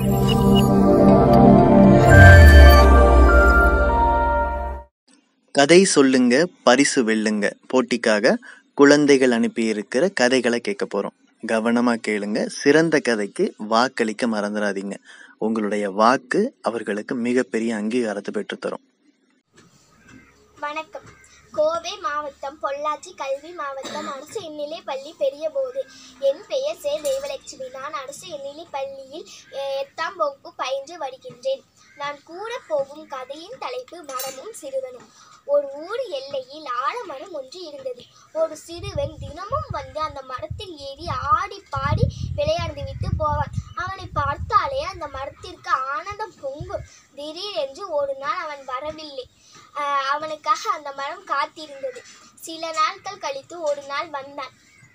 கதை சொல்லுங்க பரிசு வெல்லுங்க போட்டிக்காக குழந்தைகள் அனுப்பியிருக்கிற கதைகளை கேட்க போறோம் கவனமா கேளுங்க சிறந்த கதைக்கு வாக்களிக்க மறந்துடாதீங்க உங்களுடைய வாக்கு அவர்களுக்கு மிகப்பெரிய அங்கீகாரத்தை பெற்றுத்தரும் வணக்கம் கோவை மாவட்டம் பொள்ளாச்சி கல்வி மாவட்டம் அரசு எண்ணிலை பள்ளி பெரியபோது என் பெயர் சே தேவலட்சுமி நான் அரசு எண்ணிலை பள்ளியில் அஹ், எட்டாம் வகுப்பு பயின்று வருகின்றேன் நான் கூற போகும் கதையின் தலைப்பு மரமும் சிறுவனும் ஒரு ஊர் எல்லையில் ஆலமரம் ஒன்று இருந்தது ஒரு சிறுவன் தினமும் வந்து அந்த மரத்தில் ஏறி ஆடி பாடி விளையாடி விட்டு போவான் அவனை பார்த்தாலே அந்த மரத்திற்கு ஆனந்தம் பொங்கும் திடீரென்று ஒரு நாள் அவன் வரவில்லை ஆஹ் அவனுக்காக அந்த மரம் காத்திருந்தது சில நாட்கள் கழித்து ஒரு நாள் வந்தான்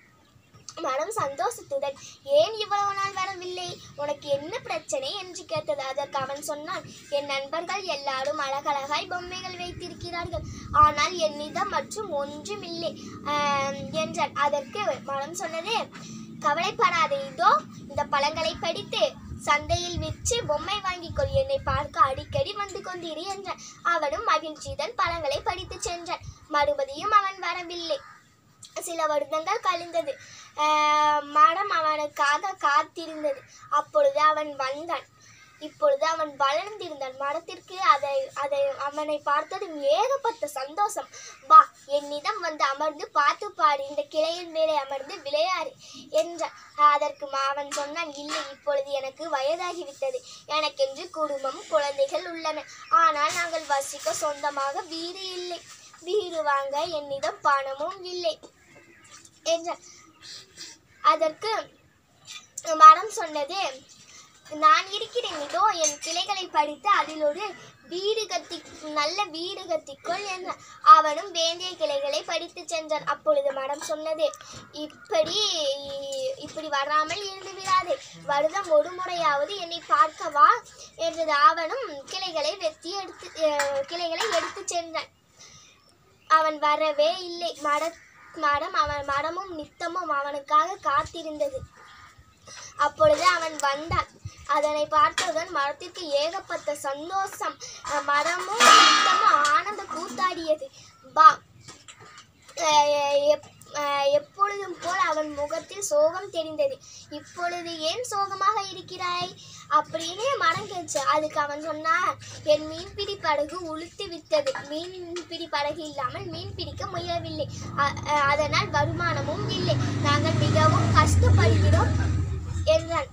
மரம் சந்தோஷத்துடன் ஏன் இவ்வளவு நாள் வரவில்லை உனக்கு என்ன பிரச்சனை என்று கேட்டது அதற்கு அவன் சொன்னான் என் நண்பர்கள் எல்லாரும் அழகழகாய் பொம்மைகள் வைத்திருக்கிறார்கள் ஆனால் என்னிடம் மற்றும் ஒன்றுமில்லை ஆஹ் என்றான் அதற்கு மரம் சொன்னது கவலைப்படாதே இதோ இந்த பழங்களை படித்து சந்தையில் விற்று பொம்மை வாங்கிக் கொள் என்னை பார்க்க அடிக்கடி வந்து கொண்டிரு என்றான் அவனும் மகிழ்ச்சியுடன் பழங்களை படித்து சென்றான் மறுபடியும் அவன் வரவில்லை சில வருடங்கள் கழிந்தது ஆஹ் மரம் அவனுக்காக காத்திருந்தது அப்பொழுது அவன் வந்தான் இப்பொழுது அவன் வளர்ந்திருந்தான் மரத்திற்கு அதை அதை அவனை பார்த்ததும் ஏகப்பட்ட சந்தோஷம் வா என்னிடம் வந்து அமர்ந்து பாட்டு பாடி இந்த கிளையின் மேலே அமர்ந்து விளையாடு என்றான் அதற்கு ம- அவன் சொன்னான் இல்லை இப்பொழுது எனக்கு வயதாகிவிட்டது எனக்கென்று குடும்பம் குழந்தைகள் உள்ளன ஆனால் நாங்கள் வசிக்க சொந்தமாக வீடு இல்லை வீடு வாங்க என்னிடம் பணமும் இல்லை என்றான் அதற்கு மரம் சொன்னது நான் இருக்கிறேன் இதோ என் கிளைகளை படித்து அதில் ஒரு வீடு கட்டி நல்ல வீடு கட்டிக்கொள் என்ற அவனும் வேண்டிய கிளைகளை படித்து சென்றான் அப்பொழுது மரம் சொன்னது இப்படி இப்படி வராமல் இருந்து விடாதே வருடம் ஒரு முறையாவது என்னை பார்க்க வா என்றது அவனும் கிளைகளை வெட்டி எடுத்து அஹ், கிளைகளை எடுத்து சென்றான் அவன் வரவே இல்லை மர மரம் அவன் மரமும் நித்தமும் அவனுக்காக காத்திருந்தது அப்பொழுது அவன் வந்தான் அதனை பார்த்தவுடன் மரத்திற்கு ஏகப்பட்ட சந்தோஷம் அஹ் மரமும் நித்தமும் ஆனந்த கூத்தாடியது பா அஹ் எப்- அஹ் எப்பொழுதும் போல் அவன் முகத்தில் சோகம் தெரிந்தது இப்பொழுது ஏன் சோகமாக இருக்கிறாய் அப்படின்னு மரம் கேச்சு அதுக்கு அவன் சொன்னான் என் மீன்பிடி படகு உளுத்து விட்டது மீன்பிடி படகு இல்லாமல் மீன் பிடிக்க முயலவில்லை அ- அ- அதனால் வருமானமும் இல்லை நாங்கள் மிகவும் கஷ்டப்படுகிறோம் என்றான்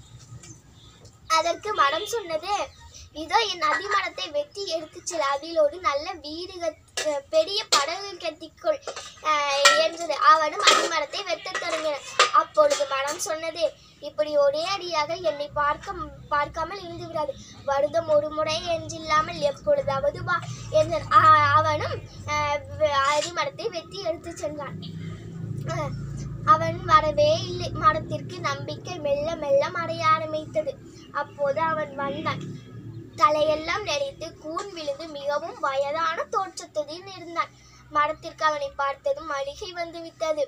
அதற்கு மரம் சொன்னது இதோ என் அடிமரத்தை வெட்டி எடுத்துச் செல் அதில் ஒரு நல்ல வீடு கட்- அஹ் பெரிய படகு கட்டிக்கொள் அஹ் என்றது அவனும் அடிமரத்தை வெட்டத் தொடங்கினான் அப்பொழுது மரம் சொன்னது இப்படி ஒரே அடியாக என்னை பார்க்க பார்க்காமல் இருந்து விடாது வருடம் ஒரு முறை என்றில்லாமல் எப்பொழுதாவது வா என்றான் அ- அவனும் அஹ், வெ- அடிமரத்தை வெட்டி எடுத்துச் சென்றான் அஹ், அவன் வரவே இல்லை மரத்திற்கு நம்பிக்கை மெல்ல மெல்ல மறைய ஆரம்பித்தது அப்போது அவன் வந்தான் தலையெல்லாம் நெறித்து கூன் விழுந்து மிகவும் வயதான தோற்றத்துடன் இருந்தான் மரத்திற்கு அவனை பார்த்ததும் அழுகை வந்து விட்டது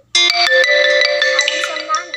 அவன் சொன்னான்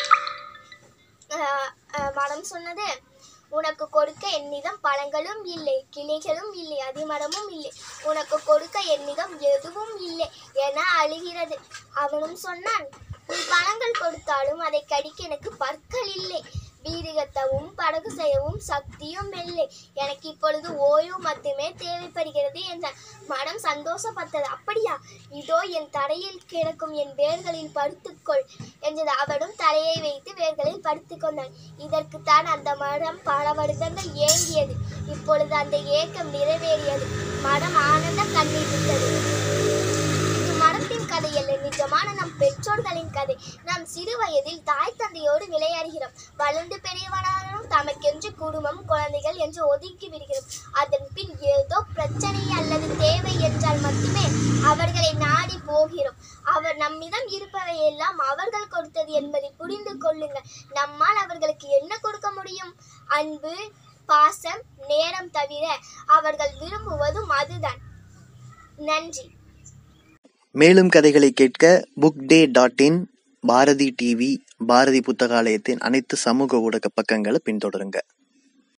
அஹ், அஹ், மரம் சொன்னது உனக்கு கொடுக்க என்னிடம் பழங்களும் இல்லை கிளைகளும் இல்லை அதிமரமும் இல்லை உனக்கு கொடுக்க என்னிடம் எதுவும் இல்லை என அழுகிறது அவனும் சொன்னான் நீ பழங்கள் கொடுத்தாலும் அதை கடிக்க எனக்கு பற்கள் இல்லை வீடு கட்டவும் படகு செய்யவும் சக்தியும் இல்லை எனக்கு இப்பொழுது ஓய்வு மட்டுமே தேவைப்படுகிறது என்றான் மனம் சந்தோஷப்பட்டது அப்படியா இதோ என் தரையில் கிடக்கும் என் வேர்களில் படுத்துக்கொள் என்றது அவனும் தலையை வைத்து வேர்களில் படுத்துக்கொண்டான் இதற்குத்தான் அந்த மரம் பல வருடங்கள் ஏங்கியது இப்பொழுது அந்த ஏக்கம் நிறைவேறியது மரம் ஆனந்த கண்ணீர் விட்டது இது மரத்தின் கதை அல்ல நிஜமான நம் பெற்றோர்களின் கதை நாம் சிறு வயதில் தாய் தந்தையோடு விளையாடுகிறோம் வளர்ந்து பெரியவனாலும் தமக்கென்று குடும்பம் குழந்தைகள் என்று ஒதுக்கி விடுகிறோம் அதன் பின் ஏதோ பிரச்சனை அல்லது தேவை என்றால் மட்டுமே அவர்களை நாடி போகிறோம் அவர் நம்மிடம் இருப்பவை எல்லாம் அவர்கள் கொடுத்தது என்பதை புரிந்து கொள்ளுங்கள் நம்மால் அவர்களுக்கு என்ன கொடுக்க முடியும் அன்பு பாசம் நேரம் தவிர அவர்கள் விரும்புவதும் அதுதான் நன்றி மேலும் கதைகளை கேட்க book day dot in Bharathi TV Bharathi புத்தகாலயத்தின் அனைத்து சமூக ஊடக பக்கங்களை பின்தொடருங்க